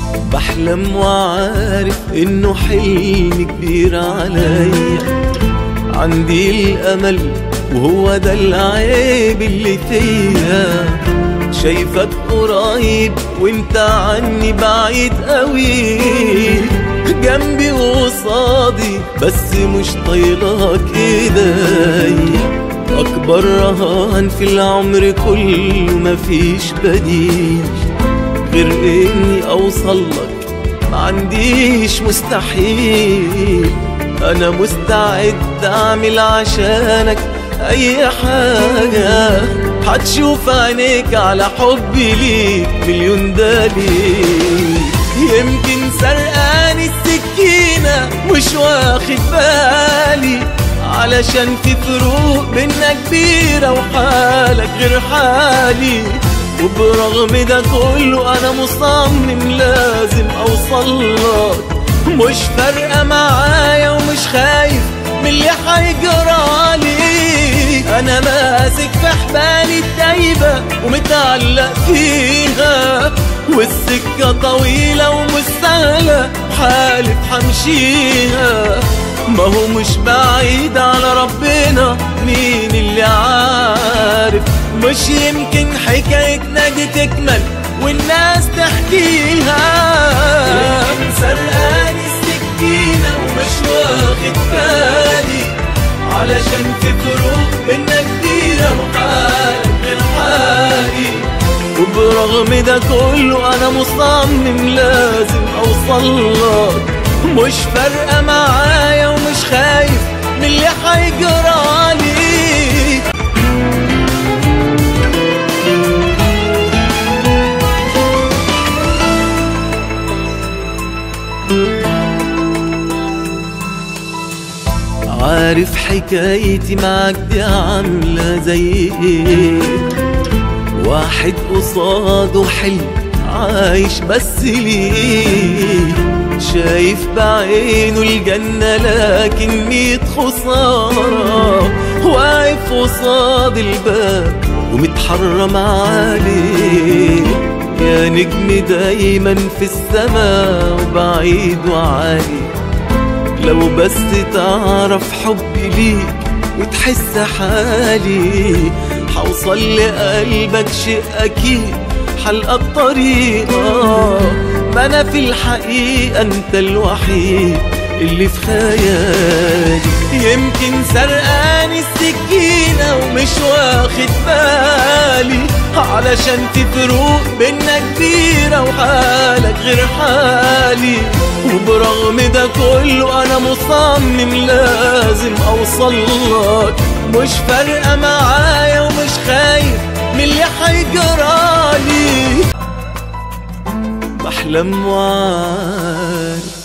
بحلم وعارف انه حلم كبير عليا عندي الامل وهو ده العيب اللي فيا شايفك قريب وانت عني بعيد قوي جنبي وقصادي بس مش طايلك ايديا اكبر رهان في العمر كله مفيش بديل غير اني اوصل لك ما عنديش مستحيل انا مستعد اعمل عشانك اي حاجة هتشوف عينيك على حبي ليك مليون دليل يمكن سرقاني السكينة مش واخد بالي علشان في فروق بينا كبيرة وحالك غير حالي وبرغم ده كله انا مصمم لازم اوصل لك مش فارقة معايا ومش خايف من اللي هيجرالي انا ماسك في حبالي الدايبة ومتعلق فيها والسكة طويلة ومش سهلة حالف حمشيها ما هو مش بعيد على ربنا مين اللي عارف مش يمكن حكايتنا دي تكمل والناس تحكيها يمكن سرقاني السكينة ومش واخد بالي علشان في فروق بينا كتيرة وحالك غير حالي وبرغم ده كله انا مصمم لازم اوصل لك مش فارقة معايا ومش خايف من اللي هيجرالي عارف حكايتي معاك دي عاملة زي ايه واحد قصاده حلم عايش بس ليه شايف بعينه الجنة لكن ميت خسارة واقف قصاد الباب ومتحرم عليه يا نجم دايما في السماء وبعيد وعالي لو بس تعرف حبي ليك وتحس حالي حوصل لقلبك شيء أكيد حلقة الطريقة ما أنا في الحقيقة أنت الوحيد اللي في خيالي يمكن سرقاني السكينة ومش واخد بالي علشان في فروق بينا كبيرة وحالك غير حالي وبرغم ده كله أنا مصمم لازم أوصل لك مش فارقة معايا ومش خايف من اللي هيجرالي بحلم وعارف